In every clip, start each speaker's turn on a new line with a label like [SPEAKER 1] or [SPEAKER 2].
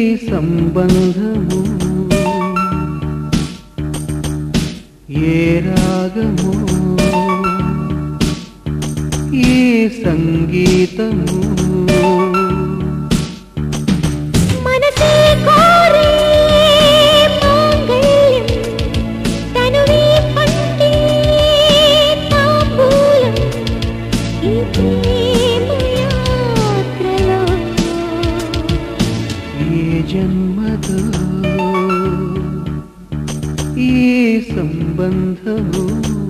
[SPEAKER 1] సంబంధము ఏ రాగము ఈ సంగీతము
[SPEAKER 2] మనసే కోరే మాంగళ్యం తనువే పండే తాంబూలం ఈ ప్రేమ యాత్రలో
[SPEAKER 1] ఏ జన్మదో ఈ సంబంధము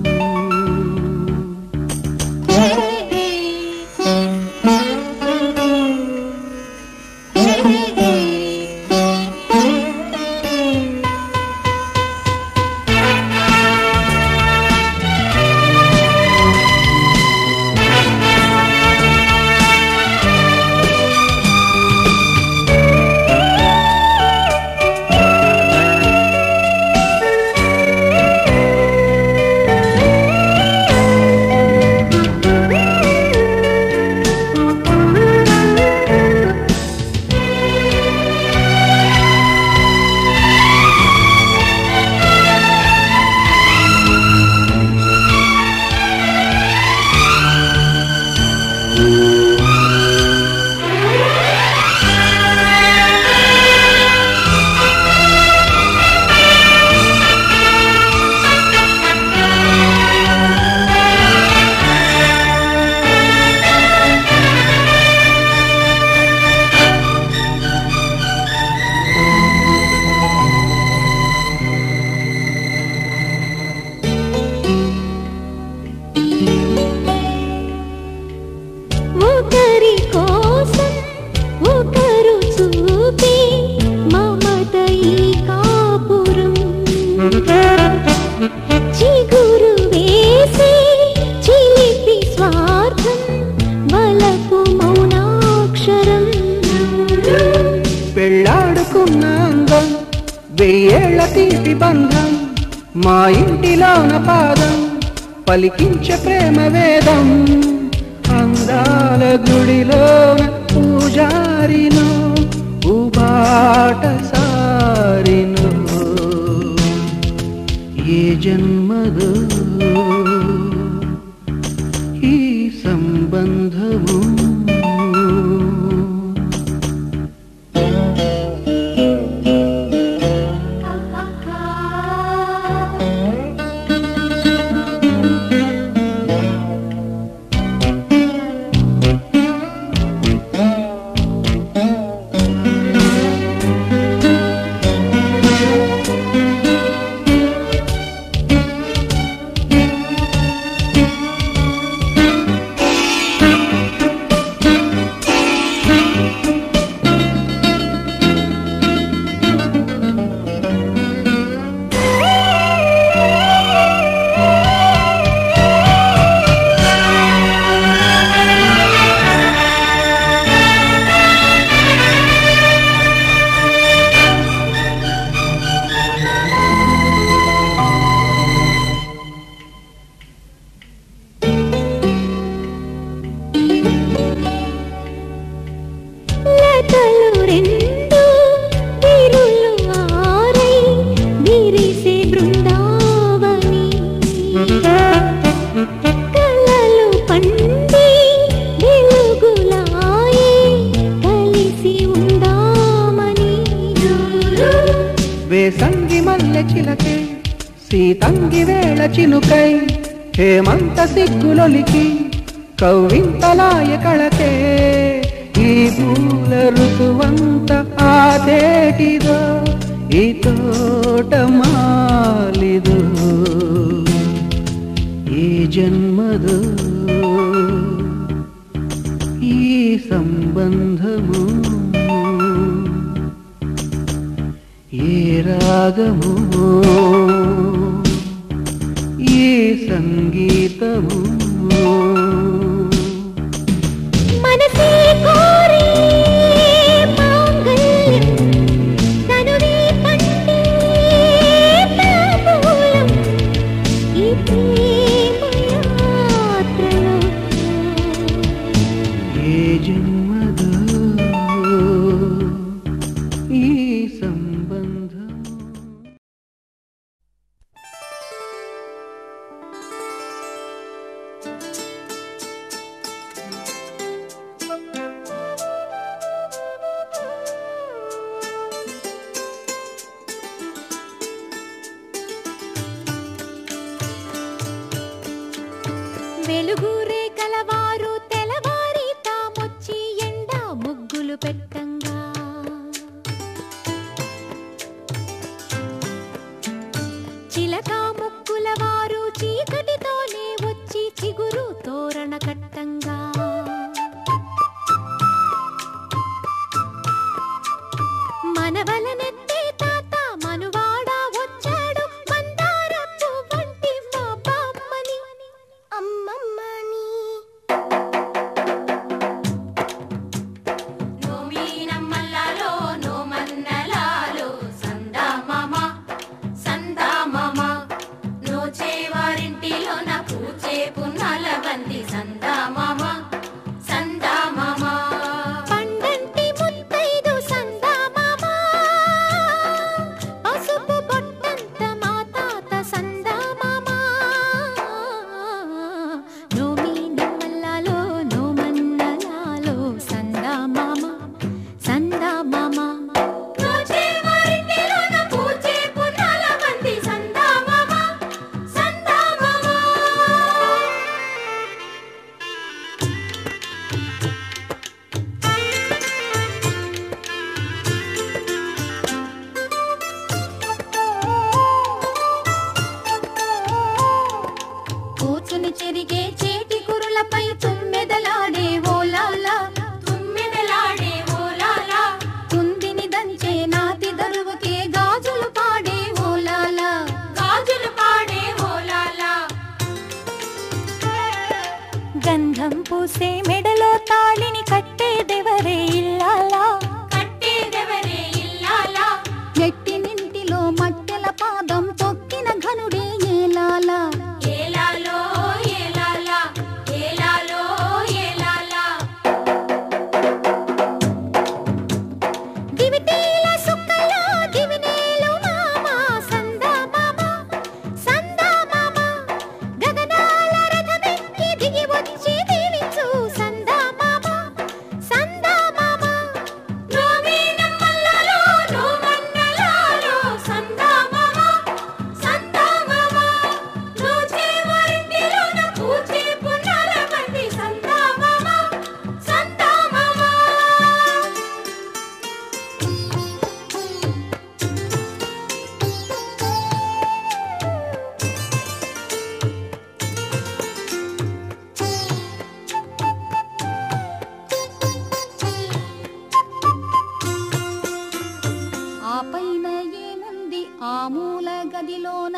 [SPEAKER 2] ఒకరి కోసం ఒకరు చూపే మమత ఈ కాపురం చిగురు వేసే చిలిపి స్వార్థం వలపు మౌనాక్షరం
[SPEAKER 1] పెళ్ళాడుకున్న అందం వెయ్యేళ్ల తీపి బంధం మా ఇంటిలోన పాదం పలికించే ప్రేమ వేదం అందాల గుడిలోన పూజారిను ఉబాట సారిను ఏ జన్మదో ఈ సంబంధము
[SPEAKER 2] లతలు రెండు విరులు ఆరై విరిసే బృందావని కలలు పండి వెలుగులాయే కలిసి ఉందామని
[SPEAKER 1] వేసంగి మల్లె చిలకే సీతంగి వేళ చినుకై హేమంత సిగ్గులొలికి కవ్వింతలాయ కళకే ఈ పూల ఋతువంత ఆదేటిదో ఈ తోట మాలిదో ఈ జన్మదో ఈ సంబంధము ఏ రాగము ఈ సంగీతము
[SPEAKER 2] మనసే కోరే మాంగళ్యం తనువే పండే తాంబూలం ఈ ప్రేమ యాత్రలో
[SPEAKER 1] ఏ జన్మదో ఈ
[SPEAKER 2] వెలుగురే కలవారు తెలవారి తామొచ్చి ఎండ ముగ్గులు పెట్టంగా చిలక ముక్కుల వారు చీకటితోనే వచ్చి చిగురు తోరణ కట్టంగా మనవలనెత్తే తాత మనువాడ వచ్చాడు మందారపు వంటి మా బామ్మని అమ్మమ్మని
[SPEAKER 3] నోమీనమ్మల్లాలో నోమన్నలాలో సందామామ సందామామ నోచేవారింటిలో నా పూచే పున్నాల బంది సందామామ సందామామ
[SPEAKER 2] పండంటి ముత్తైదు సందామామ పసుపు బొట్టంత మా తాత సందామామ నోమి నమ్మల్లాలో నోమన్నలాలో సందామామ సందామామ
[SPEAKER 3] నోచేవారింటిలో నా పూచే పున్నాల బంది సందామామ సందామామ
[SPEAKER 2] కూచుని చెరిగే చేటి కురులపై తుమ్మెదలాడే ఓలాలా
[SPEAKER 3] తుమ్మెదలాడే ఓలాలా
[SPEAKER 2] కుందిని దంచే నాతి దరువుకే గాజులు పాడే ఓలాలా
[SPEAKER 3] గాజులు పాడే ఓలాలా
[SPEAKER 2] గంధం పూసే మెడలో తాళిని కట్టేదెవరే ఇల్లాలా
[SPEAKER 3] కట్టేదెవరే ఇల్లాలా
[SPEAKER 2] ఎట్టి నింటిలో మట్టెల పాదం తొక్కిన ఘనుడే ఏలాలా
[SPEAKER 3] ఏలాలో ఏలాలా ఏలాలో ఏలాలా
[SPEAKER 2] దివిటీల సుక్కలో దివినేలు మామ సందా మామ సందా మామ గగనాల రథమెక్కి దిగి వచ్చి దీవించు సందా మామ సందా మామ
[SPEAKER 3] నోమీనమ్మల్లాలో నోమన్నలాలో సందామామ సందామామ నోచేవారింటిలో నా పూచే పున్నాల బంది సందామామ సందామామ
[SPEAKER 2] ఆ పైన ఏముంది ఆ మూల గదిలోన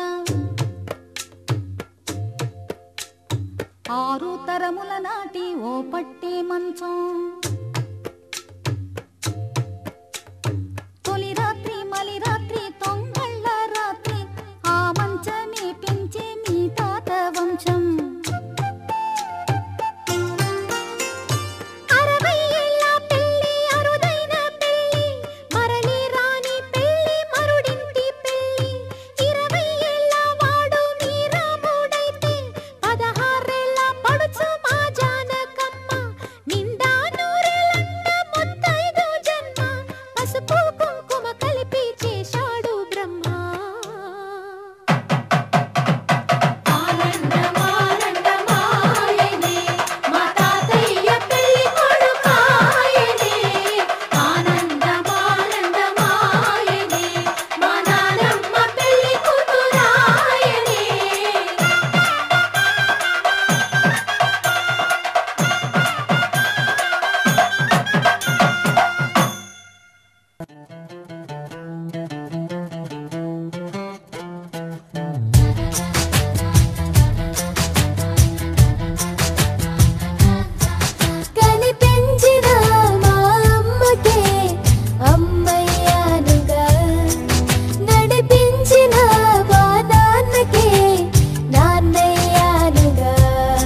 [SPEAKER 2] ఆరు తరముల నాటి ఓ పట్టే మంచం తొలి రాత్రి మలి రాత్రి తొంగళ్ళ రాత్రి ఆ మంచమే పెంచే మీ తాత వంశం అరవై ఏళ్ళ పెళ్లి అరుదైన పెళ్లి మరలి రాని పెళ్లి మరుడింటి పెళ్లి ఇరవై ఏళ్ళ వాడు మీ రాముడైతే పదహారేళ్ళ పడుచు మా జానకమ్మ నిండా నూరేళ్ళన్న ముత్తైదు జన్మ పసుపు కుంకుమ కలిపి చేశాడు బ్రహ్మ
[SPEAKER 3] ఆనందమానందమాయనే మా తాతయ్య పెళ్లి కొడుకాయనే ఆనందమానందమాయనే మా నానమ్మ పెళ్లి కూతురాయనే
[SPEAKER 2] కనిపించిన మా అమ్మకే అమ్మయ్యానుగా నడిపించిన మా నాన్నకే నాన్నయ్యానుగా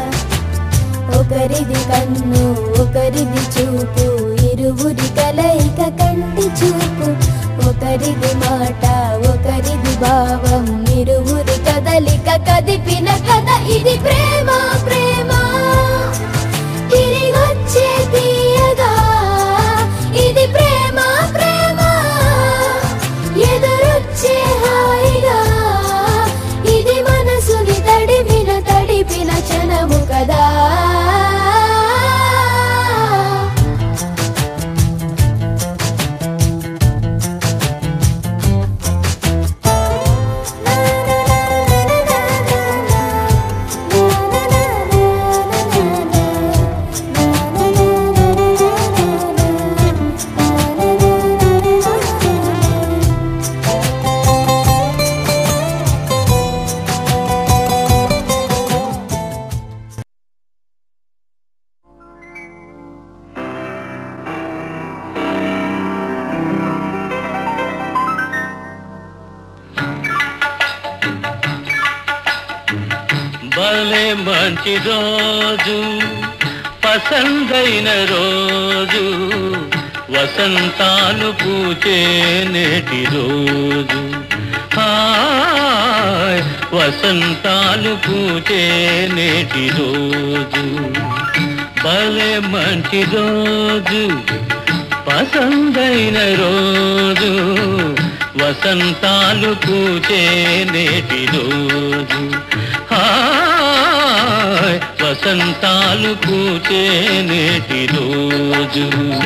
[SPEAKER 2] ఒకరిది కన్ను ఒకరిది చూపు ఇరువురి కలయిక కంటి చూపు ఒకరిది మాట ఒకరిది భావం ఇరువురి కదలిక కదిపిన కథ ఇది ప్రేమ ప్రేమ తిరిగొచ్చే తీయగా ఇది ప్రేమ ప్రేమ ఎదురొచ్చే హాయిగా ఇది మనసుని తడిపిన తడిపిన క్షణము కదా
[SPEAKER 4] భలే మంచి రోజు పసందైన రోజు వసంతాలు పూచే నేటి రోజు హాయ్ వసంతాలు పూచే నేటి రోజు భలే మంచి రోజు పసందైన రోజు వసంతాలు పూచే నేటి రోజు హాయ్ వసంతాలు పూచే నేటి రోజు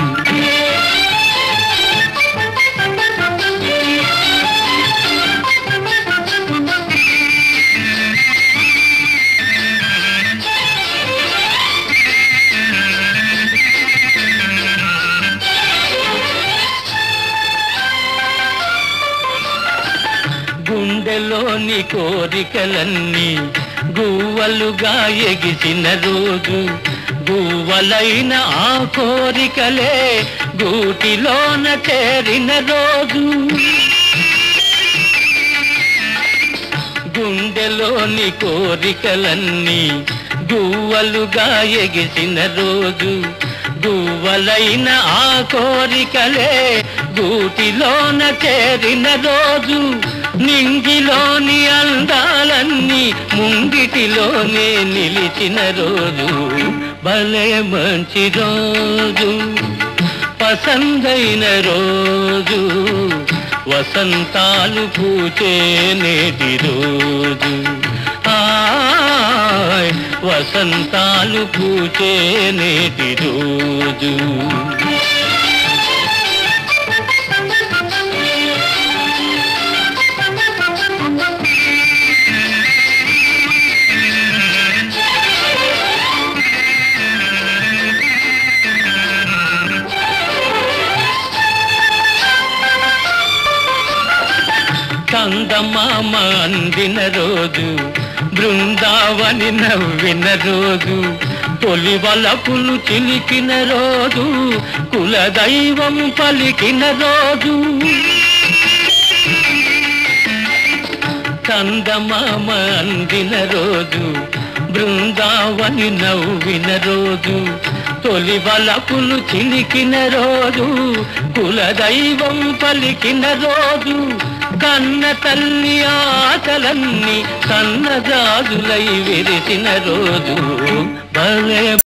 [SPEAKER 4] గుండెలోని కోరికలన్నీ గువ్వలుగా ఎగిసిన రోజు గువ్వలైన ఆ కోరికలే గూటిలోన చేరిన రోజు గుండెలోని కోరికలన్నీ గువ్వలుగా ఎగిసిన రోజు గువ్వలైన ఆ కోరికలే గూటిలోన చేరిన రోజు నింగిలోని అందాలన్నీ ముంగిటిలోనే నిలిచిన రోజు భలే మంచి రోజు పసందైన రోజు వసంతాలు పూచే నేటి రోజు ఆయ్ వసంతాలు పూచే నేటి రోజు చందమామ అందిన రోజు బృందావని నవ్విన రోజు తొలి వలపులు చిలికిన రోజు కులదైవం పలికిన రోజు చందమామ అందిన రోజు బృందావని నవ్విన రోజు తొలి వలపులు చిలికిన రోజు కులదైవం పలికిన రోజు కన్న తల్లి ఆకలన్నీ కన్నజాజులై విరిసిన రోజు భలే